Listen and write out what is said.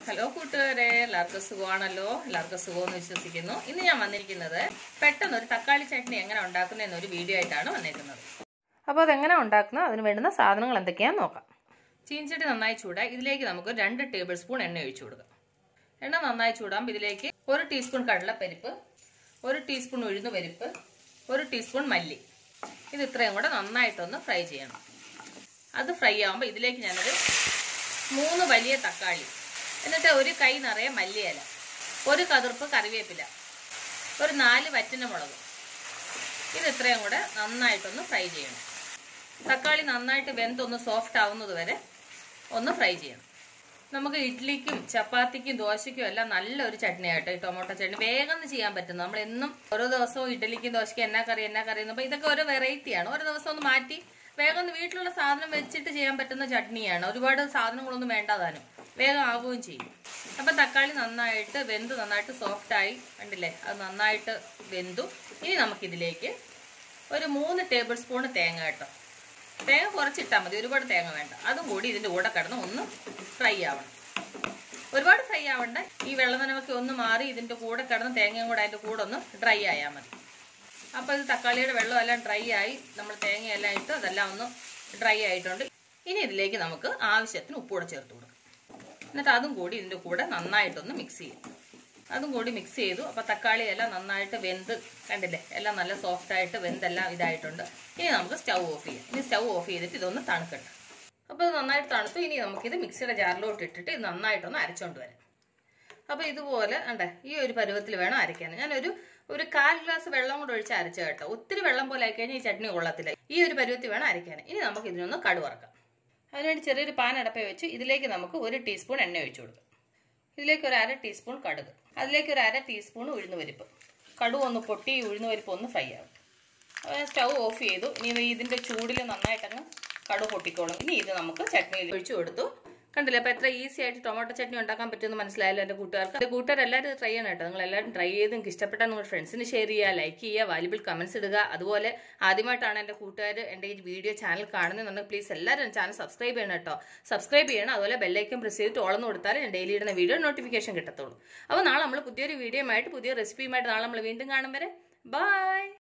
hello കൂട്ടുകാരെ എല്ലാവർക്കും സുഖമാണല്ലോ എല്ലാവർക്കും സുഖമെന്ന് വിശ്വസിക്കുന്നു ഇന്ന് ഞാൻ വന്നിരിക്കുന്നത് പെട്ടെന്ന് ഒരു തക്കാളി ചട്നി എങ്ങനെ ഉണ്ടാക്കുന്നത് എന്നൊരു വീഡിയോ ആയിട്ടാണ് വന്നിരിക്കുന്നത് അപ്പോൾ അതെങ്ങനെ ഉണ്ടാക്കുന്നത് അതിന് വേണ്ടുന്ന സാധനങ്ങൾ എന്തൊക്കെയാണെന്ന് നോക്കാം ചീൻചട്ടി നന്നായി ചൂടായി ഇതിലേക്ക് നമുക്ക് രണ്ട് ടേബിൾ സ്പൂൺ എണ്ണ ഒഴിച്ചു കൊടുക്കാം എണ്ണ നന്നായി ചൂടാകുമ്പോൾ ഇതിലേക്ക് ഒരു ടീസ്പൂൺ കടലപ്പരിപ്പ് ഒരു ടീസ്പൂൺ ഉഴുന്ന് പരിപ്പ് ഒരു ടീസ്പൂൺ മല്ലി ഇത് ഇത്രയും കൂടെ നന്നായിട്ടൊന്ന് ഫ്രൈ ചെയ്യണം അത് ഫ്രൈ ആകുമ്പോൾ ഇതിലേക്ക് ഞാനൊരു മൂന്ന് വലിയ തക്കാളി എന്നിട്ട് ഒരു കൈ നിറയെ മല്ലിയില ഒരു കതിർപ്പ് കറിവേപ്പില ഒരു നാല് വറ്റിന മുളക് ഇത് ഇത്രയും കൂടെ നന്നായിട്ടൊന്ന് ഫ്രൈ ചെയ്യണം തക്കാളി നന്നായിട്ട് വെന്തൊന്ന് സോഫ്റ്റ് ആവുന്നത് വരെ ഒന്ന് ഫ്രൈ ചെയ്യണം നമുക്ക് ഇഡ്ഡലിക്കും ചപ്പാത്തിക്കും ദോശയ്ക്കും എല്ലാം നല്ലൊരു ചട്നിയായിട്ട് ഈ ടൊമാറ്റോ ചട്നി വേഗം ചെയ്യാൻ പറ്റും നമ്മൾ എന്നും ഓരോ ദിവസവും ഇഡ്ഡലിക്കും ദോശയ്ക്കും എന്നാ കറി എന്നാ കറി എന്ന് ഇതൊക്കെ ഒരു വെറൈറ്റിയാണ് ഓരോ ദിവസം ഒന്ന് മാറ്റി വേഗം ഒന്ന് വീട്ടിലുള്ള സാധനം വെച്ചിട്ട് ചെയ്യാൻ പറ്റുന്ന ചട്നിയാണ് ഒരുപാട് സാധനങ്ങളൊന്നും വേണ്ടതാനും വേഗം ആവുകയും ചെയ്യും അപ്പം തക്കാളി നന്നായിട്ട് വെന്ത് നന്നായിട്ട് സോഫ്റ്റായി കണ്ടില്ലേ അത് നന്നായിട്ട് വെന്തു ഇനി നമുക്കിതിലേക്ക് ഒരു മൂന്ന് ടേബിൾ സ്പൂൺ തേങ്ങ കേട്ടോ തേങ്ങ കുറച്ചിട്ടാൽ മതി ഒരുപാട് തേങ്ങ വേണ്ട അതും കൂടി ഇതിൻ്റെ കൂടെ കിടന്ന് ഒന്ന് ഫ്രൈ ആവണം ഒരുപാട് ഫ്രൈ ആവണ്ട ഈ വെള്ളനനവൊക്കെ ഒന്ന് മാറി ഇതിൻ്റെ കൂടെ കിടന്ന് തേങ്ങയും കൂടെ അതിൻ്റെ കൂടെ ഒന്ന് ഡ്രൈ ആയാൽ മതി അപ്പോൾ ഇത് തക്കാളിയുടെ വെള്ളം എല്ലാം ഡ്രൈ ആയി നമ്മൾ തേങ്ങയെല്ലാം ഇട്ട് അതെല്ലാം ഒന്ന് ഡ്രൈ ആയിട്ടുണ്ട് ഇനി ഇതിലേക്ക് നമുക്ക് ആവശ്യത്തിന് ഉപ്പൂടെ ചേർത്ത് കൊടുക്കാം എന്നിട്ട് അതും കൂടി ഇതിൻ്റെ കൂടെ നന്നായിട്ടൊന്ന് മിക്സ് ചെയ്യും അതും കൂടി മിക്സ് ചെയ്തു അപ്പോൾ തക്കാളി എല്ലാം നന്നായിട്ട് വെന്ത് കണ്ടില്ലേ എല്ലാം നല്ല സോഫ്റ്റ് ആയിട്ട് വെന്തെല്ലാം ഇതായിട്ടുണ്ട് ഇനി നമുക്ക് സ്റ്റൗ ഓഫ് ചെയ്യാം ഇനി സ്റ്റൗ ഓഫ് ചെയ്തിട്ട് ഇതൊന്ന് തണുക്കട്ടെ അപ്പോൾ ഇത് നന്നായിട്ട് തണുത്തു ഇനി നമുക്കിത് മിക്സിയുടെ ജാറിലോട്ട് ഇട്ടിട്ട് ഇത് നന്നായിട്ടൊന്ന് അരച്ചുകൊണ്ട് വരാം അപ്പോൾ ഇതുപോലെ ഉണ്ട് ഈ ഒരു പരുവത്തിൽ വേണം അരയ്ക്കാൻ ഞാനൊരു ഒരു കാൽ ഗ്ലാസ് വെള്ളം കൂടെ ഒഴിച്ച് അരച്ച കേട്ടോ ഒത്തിരി വെള്ളം പോലെ ആയിക്കഴിഞ്ഞാൽ ഈ ചട്നി കൊള്ളത്തില്ല ഈ ഒരു പരുവത്തിൽ വേണം അരയ്ക്കാൻ ഇനി നമുക്ക് ഇതിനൊന്ന് കടുവറക്കാം അതിനുവേണ്ടി ചെറിയൊരു പാൻ അടപ്പേ വെച്ച് ഇതിലേക്ക് നമുക്ക് ഒരു ടീസ്പൂൺ എണ്ണ ഒഴിച്ചു കൊടുക്കാം ഇതിലേക്ക് ഒരു അര ടീസ്പൂൺ കടുക് അതിലേക്ക് ഒരു അര ടീസ്പൂൺ ഉഴുന്ന് പരിപ്പ് കടുക് ഒന്ന് പൊട്ടി ഉഴുന്ന് പരിപ്പ് ഒന്ന് ഫ്രൈ ആവും അപ്പോൾ ഞാൻ സ്റ്റൗ ഓഫ് ചെയ്തു ഇനി ഇതിൻ്റെ ചൂടിൽ നന്നായിട്ടങ്ങ് കടുക് പൊട്ടിക്കോളും ഇനി ഇത് നമുക്ക് ചട്നിയിൽ ഒഴിച്ചു കൊടുത്തു കണ്ടില്ലേ അപ്പോൾ എത്ര ഈസി ആയിട്ട് ടൊമാറ്റോ ചട്നി ഉണ്ടാക്കാൻ പറ്റുമെന്ന് മനസ്സിലായല്ലോ എൻ്റെ കൂട്ടുകാർക്ക് എൻ്റെ കൂട്ടുകാർ എല്ലാവരും ട്രൈ ചെയ്യണം കേട്ടോ നിങ്ങൾ എല്ലാവരും ട്രൈ ചെയ്ത് നിങ്ങൾക്ക് ഇഷ്ടപ്പെട്ടാൽ നിങ്ങൾ ഫ്രണ്ട്സിന് ഷെയർ ചെയ്യുക ലൈക്ക് ചെയ്യുക വാല്യുബിൾ കമൻസ് ഇടുക അതുപോലെ ആദ്യമായിട്ടാണ് എൻ്റെ കൂട്ടുകാർ എൻ്റെ ഈ വീഡിയോ ചാനൽ കാണുന്നുണ്ടെങ്കിൽ പ്ലീസ് എല്ലാവരും ചാനൽ സബ്സ്ക്രൈബ് ചെയ്യണം കേട്ടോ സബ്സ്ക്രൈബ് ചെയ്യണം അതുപോലെ ബെല്ലൈക്കൻ പ്രസ് ചെയ്തിട്ട് ഓളന്ന് കൊടുത്താൽ ഞാൻ ഡെയിലി ഇടുന്ന വീഡിയോ നോട്ടിഫിക്കേഷൻ കിട്ടത്തുള്ളൂ അപ്പോൾ നാളെ നമ്മൾ പുതിയൊരു വീഡിയോ ആയിട്ട് പുതിയ റെസിപ്പിയുമായിട്ട് നാളെ നമ്മൾ വീണ്ടും കാണും വരെ ബൈ